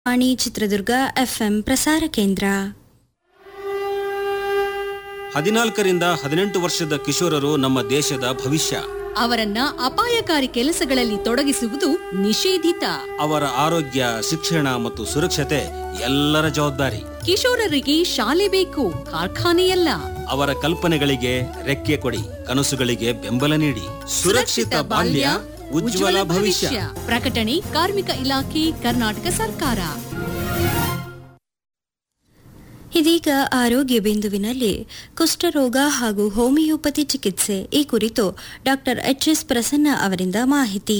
ವಾಣಿ Chitradurga FM ಪ್ರಸಾರ ಕೇಂದ್ರ ಹದಿನಾಲ್ಕರಿಂದ ಹದಿನೆಂಟು ವರ್ಷದ ಕಿಶೋರರು ನಮ್ಮ ದೇಶದ ಭವಿಷ್ಯ ಅವರನ್ನ ಅಪಾಯಕಾರಿ ಕೆಲಸಗಳಲ್ಲಿ ತೊಡಗಿಸುವುದು ನಿಷೇಧಿತ ಅವರ ಆರೋಗ್ಯ ಶಿಕ್ಷಣ ಮತ್ತು ಸುರಕ್ಷತೆ ಎಲ್ಲರ ಜವಾಬ್ದಾರಿ ಕಿಶೋರರಿಗೆ ಶಾಲೆ ಬೇಕು ಕಾರ್ಖಾನೆಯಲ್ಲ ಅವರ ಕಲ್ಪನೆಗಳಿಗೆ ರೆಕ್ಕೆ ಕೊಡಿ ಕನಸುಗಳಿಗೆ ಬೆಂಬಲ ನೀಡಿ ಸುರಕ್ಷಿತ ಬಾಲ್ಯ ಉಜ್ವಲ ಭವಿಷ್ಯ ಪ್ರಕಟಣೆ ಕಾರ್ಮಿಕ ಇಲಾಖೆ ಕರ್ನಾಟಕ ಸರ್ಕಾರ ಇದೀಗ ಆರೋಗ್ಯ ಬಿಂದುವಿನಲ್ಲಿ ಕುಷ್ಠರೋಗ ಹಾಗೂ ಹೋಮಿಯೋಪತಿ ಚಿಕಿತ್ಸೆ ಈ ಕುರಿತು ಡಾಕ್ಟರ್ ಎಚ್ ಎಸ್ ಪ್ರಸನ್ನ ಅವರಿಂದ ಮಾಹಿತಿ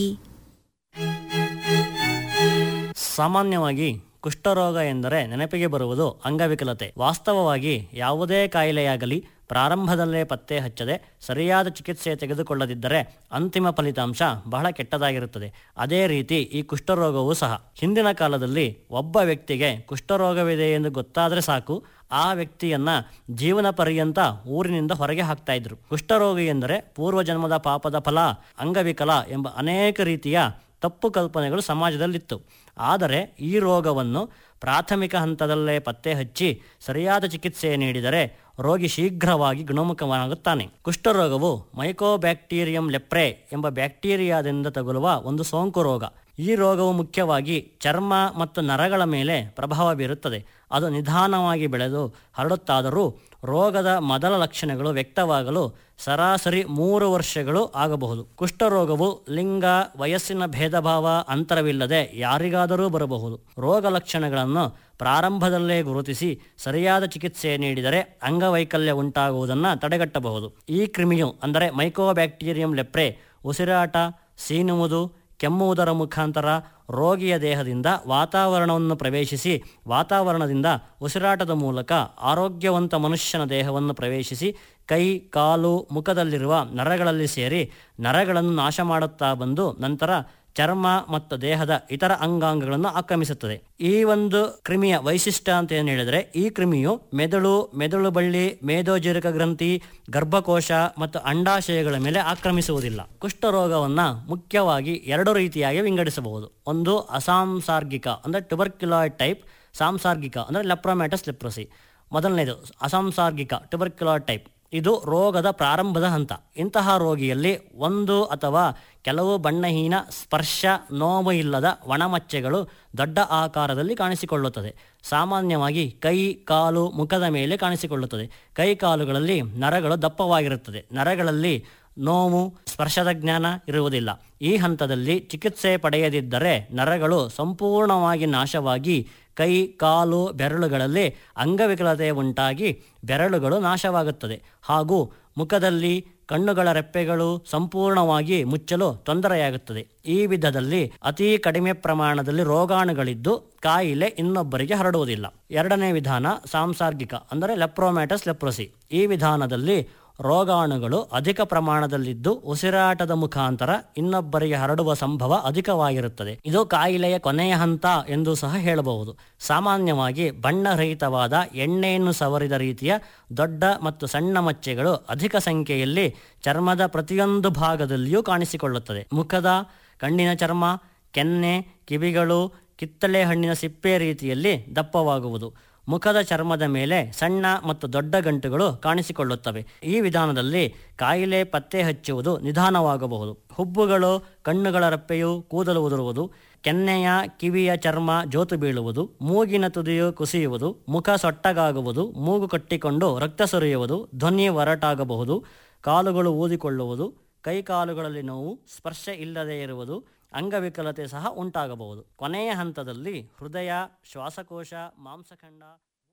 ಸಾಮಾನ್ಯವಾಗಿ ಕುಷ್ಠರೋಗ ಎಂದರೆ ನೆನಪಿಗೆ ಬರುವುದು ಅಂಗವಿಕಲತೆ ವಾಸ್ತವವಾಗಿ ಯಾವುದೇ ಕಾಯಿಲೆಯಾಗಲಿ ಪ್ರಾರಂಭದಲ್ಲೇ ಪತ್ತೆ ಹಚ್ಚದೆ ಸರಿಯಾದ ಚಿಕಿತ್ಸೆ ತೆಗೆದುಕೊಳ್ಳದಿದ್ದರೆ ಅಂತಿಮ ಫಲಿತಾಂಶ ಬಹಳ ಕೆಟ್ಟದಾಗಿರುತ್ತದೆ ಅದೇ ರೀತಿ ಈ ಕುಷ್ಠರೋಗವೂ ಸಹ ಹಿಂದಿನ ಕಾಲದಲ್ಲಿ ಒಬ್ಬ ವ್ಯಕ್ತಿಗೆ ಕುಷ್ಠರೋಗವಿದೆ ಎಂದು ಗೊತ್ತಾದರೆ ಸಾಕು ಆ ವ್ಯಕ್ತಿಯನ್ನ ಜೀವನ ಪರ್ಯಂತ ಊರಿನಿಂದ ಹೊರಗೆ ಹಾಕ್ತಾ ಇದ್ರು ಕುಷ್ಠರೋಗಿ ಎಂದರೆ ಪೂರ್ವಜನ್ಮದ ಪಾಪದ ಫಲ ಅಂಗವಿಕಲ ಎಂಬ ಅನೇಕ ರೀತಿಯ ತಪ್ಪು ಕಲ್ಪನೆಗಳು ಸಮಾಜದಲ್ಲಿತ್ತು ಆದರೆ ಈ ರೋಗವನ್ನು ಪ್ರಾಥಮಿಕ ಹಂತದಲ್ಲೇ ಪತ್ತೆ ಹಚ್ಚಿ ಸರಿಯಾದ ಚಿಕಿತ್ಸೆ ನೀಡಿದರೆ ರೋಗಿ ಶೀಘ್ರವಾಗಿ ಗುಣಮುಖವಾಗುತ್ತಾನೆ ಕುಷ್ಠರೋಗವು ಮೈಕೋಬ್ಯಾಕ್ಟೀರಿಯಂ ಲೆಪ್ರೆ ಎಂಬ ಬ್ಯಾಕ್ಟೀರಿಯಾದಿಂದ ತಗುಲುವ ಒಂದು ಸೋಂಕು ರೋಗ ಈ ರೋಗವು ಮುಖ್ಯವಾಗಿ ಚರ್ಮ ಮತ್ತು ನರಗಳ ಮೇಲೆ ಪ್ರಭಾವ ಬೀರುತ್ತದೆ ಅದು ನಿಧಾನವಾಗಿ ಬೆಳೆದು ಹರಡುತ್ತಾದರೂ ರೋಗದ ಮೊದಲ ಲಕ್ಷಣಗಳು ವ್ಯಕ್ತವಾಗಲು ಸರಾಸರಿ ಮೂರು ವರ್ಷಗಳು ಆಗಬಹುದು ಕುಷ್ಠರೋಗವು ಲಿಂಗ ವಯಸ್ಸಿನ ಭೇದಭಾವ ಅಂತರವಿಲ್ಲದೆ ಯಾರಿಗಾದರೂ ಬರಬಹುದು ರೋಗ ಲಕ್ಷಣಗಳನ್ನು ಪ್ರಾರಂಭದಲ್ಲೇ ಗುರುತಿಸಿ ಸರಿಯಾದ ಚಿಕಿತ್ಸೆ ನೀಡಿದರೆ ಅಂಗವೈಕಲ್ಯ ಉಂಟಾಗುವುದನ್ನು ತಡೆಗಟ್ಟಬಹುದು ಈ ಕ್ರಿಮಿಯು ಅಂದರೆ ಮೈಕೋಬ್ಯಾಕ್ಟೀರಿಯಂ ಲೆಪ್ರೆ ಉಸಿರಾಟ ಸೀನುವುದು ಕೆಮ್ಮುವುದರ ಮುಖಾಂತರ ರೋಗಿಯ ದೇಹದಿಂದ ವಾತಾವರಣವನ್ನು ಪ್ರವೇಶಿಸಿ ವಾತಾವರಣದಿಂದ ಉಸಿರಾಟದ ಮೂಲಕ ಆರೋಗ್ಯವಂತ ಮನುಷ್ಯನ ದೇಹವನ್ನು ಪ್ರವೇಶಿಸಿ ಕೈ ಕಾಲು ಮುಖದಲ್ಲಿರುವ ನರಗಳಲ್ಲಿ ಸೇರಿ ನರಗಳನ್ನು ನಾಶ ಮಾಡುತ್ತಾ ಬಂದು ನಂತರ ಚರ್ಮ ಮತ್ತು ದೇಹದ ಇತರ ಅಂಗಾಂಗಗಳನ್ನು ಆಕ್ರಮಿಸುತ್ತದೆ ಈ ಒಂದು ಕ್ರಿಮಿಯ ವೈಶಿಷ್ಟ್ಯ ಅಂತ ಏನು ಹೇಳಿದರೆ ಈ ಕ್ರಿಮಿಯು ಮೆದುಳು ಮೆದುಳು ಬಳ್ಳಿ ಮೇದೋಜೀರಕ ಗ್ರಂಥಿ ಗರ್ಭಕೋಶ ಮತ್ತು ಅಂಡಾಶಯಗಳ ಮೇಲೆ ಆಕ್ರಮಿಸುವುದಿಲ್ಲ ಕುಷ್ಠರೋಗವನ್ನು ಮುಖ್ಯವಾಗಿ ಎರಡು ರೀತಿಯಾಗಿ ವಿಂಗಡಿಸಬಹುದು ಒಂದು ಅಸಾಂಸರ್ಗಿಕ ಅಂದರೆ ಟ್ಯುಬರ್ಕ್ಯುಲಾಯ್ಡ್ ಟೈಪ್ ಸಾಂಸರ್ಗಿಕ ಅಂದರೆ ಲೆಪ್ರೋಮ್ಯಾಟಸ್ ಲೆಪ್ರಸಿ ಮೊದಲನೇದು ಅಸಾಂಸರ್ಗಿಕ ಟ್ಯುಬರ್ಕ್ಯುಲಾಯ್ಡ್ ಟೈಪ್ ಇದು ರೋಗದ ಪ್ರಾರಂಭದ ಹಂತ ಇಂತಹ ರೋಗಿಯಲ್ಲಿ ಒಂದು ಅಥವಾ ಕೆಲವು ಬಣ್ಣಹೀನ ಸ್ಪರ್ಶ ನೋವು ಇಲ್ಲದ ಒಣಮಚ್ಚೆಗಳು ದೊಡ್ಡ ಆಕಾರದಲ್ಲಿ ಕಾಣಿಸಿಕೊಳ್ಳುತ್ತದೆ ಸಾಮಾನ್ಯವಾಗಿ ಕೈ ಕಾಲು ಮುಖದ ಮೇಲೆ ಕಾಣಿಸಿಕೊಳ್ಳುತ್ತದೆ ಕೈ ಕಾಲುಗಳಲ್ಲಿ ನರಗಳು ದಪ್ಪವಾಗಿರುತ್ತದೆ ನರಗಳಲ್ಲಿ ನೋವು ಸ್ಪರ್ಶದ ಜ್ಞಾನ ಇರುವುದಿಲ್ಲ ಈ ಹಂತದಲ್ಲಿ ಚಿಕಿತ್ಸೆ ಪಡೆಯದಿದ್ದರೆ ನರಗಳು ಸಂಪೂರ್ಣವಾಗಿ ನಾಶವಾಗಿ ಕೈ ಕಾಲು ಬೆರಳುಗಳಲ್ಲಿ ಅಂಗವಿಕಲತೆ ಉಂಟಾಗಿ ಬೆರಳುಗಳು ನಾಶವಾಗುತ್ತದೆ ಹಾಗೂ ಮುಖದಲ್ಲಿ ಕಣ್ಣುಗಳ ರೆಪ್ಪೆಗಳು ಸಂಪೂರ್ಣವಾಗಿ ಮುಚ್ಚಲು ತೊಂದರೆಯಾಗುತ್ತದೆ ಈ ವಿಧದಲ್ಲಿ ಅತಿ ಕಡಿಮೆ ಪ್ರಮಾಣದಲ್ಲಿ ರೋಗಾಣುಗಳಿದ್ದು ಕಾಯಿಲೆ ಇನ್ನೊಬ್ಬರಿಗೆ ಹರಡುವುದಿಲ್ಲ ಎರಡನೇ ವಿಧಾನ ಸಾಂಸರ್ಗಿಕ ಅಂದರೆ ಲೆಪ್ರೋಮ್ಯಾಟಸ್ ಲೆಪ್ರೋಸಿ ಈ ವಿಧಾನದಲ್ಲಿ ರೋಗಾಣುಗಳು ಅಧಿಕ ಪ್ರಮಾಣದಲ್ಲಿದ್ದು ಉಸಿರಾಟದ ಮುಖಾಂತರ ಇನ್ನೊಬ್ಬರಿಗೆ ಹರಡುವ ಸಂಭವ ಅಧಿಕವಾಗಿರುತ್ತದೆ ಇದು ಕಾಯಿಲೆಯ ಕೊನೆಯ ಹಂತ ಎಂದು ಸಹ ಹೇಳಬಹುದು ಸಾಮಾನ್ಯವಾಗಿ ಬಣ್ಣರಹಿತವಾದ ಎಣ್ಣೆಯನ್ನು ಸವರಿದ ರೀತಿಯ ದೊಡ್ಡ ಮತ್ತು ಸಣ್ಣ ಮಚ್ಚೆಗಳು ಅಧಿಕ ಸಂಖ್ಯೆಯಲ್ಲಿ ಚರ್ಮದ ಪ್ರತಿಯೊಂದು ಭಾಗದಲ್ಲಿಯೂ ಕಾಣಿಸಿಕೊಳ್ಳುತ್ತದೆ ಮುಖದ ಕಣ್ಣಿನ ಚರ್ಮ ಕೆನ್ನೆ ಕಿವಿಗಳು ಕಿತ್ತಳೆ ಹಣ್ಣಿನ ಸಿಪ್ಪೆ ರೀತಿಯಲ್ಲಿ ದಪ್ಪವಾಗುವುದು ಮುಖದ ಚರ್ಮದ ಮೇಲೆ ಸಣ್ಣ ಮತ್ತು ದೊಡ್ಡ ಗಂಟುಗಳು ಕಾಣಿಸಿಕೊಳ್ಳುತ್ತವೆ ಈ ವಿಧಾನದಲ್ಲಿ ಕಾಯಿಲೆ ಪತ್ತೆ ಹಚ್ಚುವುದು ನಿಧಾನವಾಗಬಹುದು ಹುಬ್ಬುಗಳು ಕಣ್ಣುಗಳ ರಪ್ಪೆಯು ಕೂದಲು ಉದುರುವುದು ಕೆನ್ನೆಯ ಕಿವಿಯ ಚರ್ಮ ಜೋತು ಬೀಳುವುದು ಮೂಗಿನ ತುದಿಯು ಕುಸಿಯುವುದು ಮುಖ ಸೊಟ್ಟಗಾಗುವುದು ಮೂಗು ಕಟ್ಟಿಕೊಂಡು ರಕ್ತ ಸುರಿಯುವುದು ಧ್ವನಿ ಒರಟಾಗಬಹುದು ಕಾಲುಗಳು ಊದಿಕೊಳ್ಳುವುದು ಕೈ ಕಾಲುಗಳಲ್ಲಿ ನೋವು ಸ್ಪರ್ಶ ಇಲ್ಲದೆ ಇರುವುದು ಅಂಗವಿಕಲತೆ ಸಹ ಉಂಟಾಗಬಹುದು ಕೊನೆಯ ಹಂತದಲ್ಲಿ ಹೃದಯ ಶ್ವಾಸಕೋಶ ಮಾಂಸಖಂಡ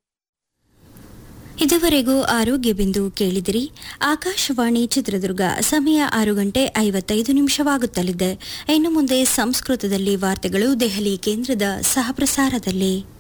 ಇದುವರೆಗೂ ಆರೋಗ್ಯ ಬಿಂದು ಕೇಳಿದಿರಿ ಆಕಾಶವಾಣಿ ಚಿತ್ರದುರ್ಗ ಸಮಯ ಆರು ಗಂಟೆ ಐವತ್ತೈದು ನಿಮಿಷವಾಗುತ್ತಲಿದೆ ಇನ್ನು ಮುಂದೆ ಸಂಸ್ಕೃತದಲ್ಲಿ ವಾರ್ತೆಗಳು ದೆಹಲಿ ಕೇಂದ್ರದ ಸಹಪ್ರಸಾರದಲ್ಲಿ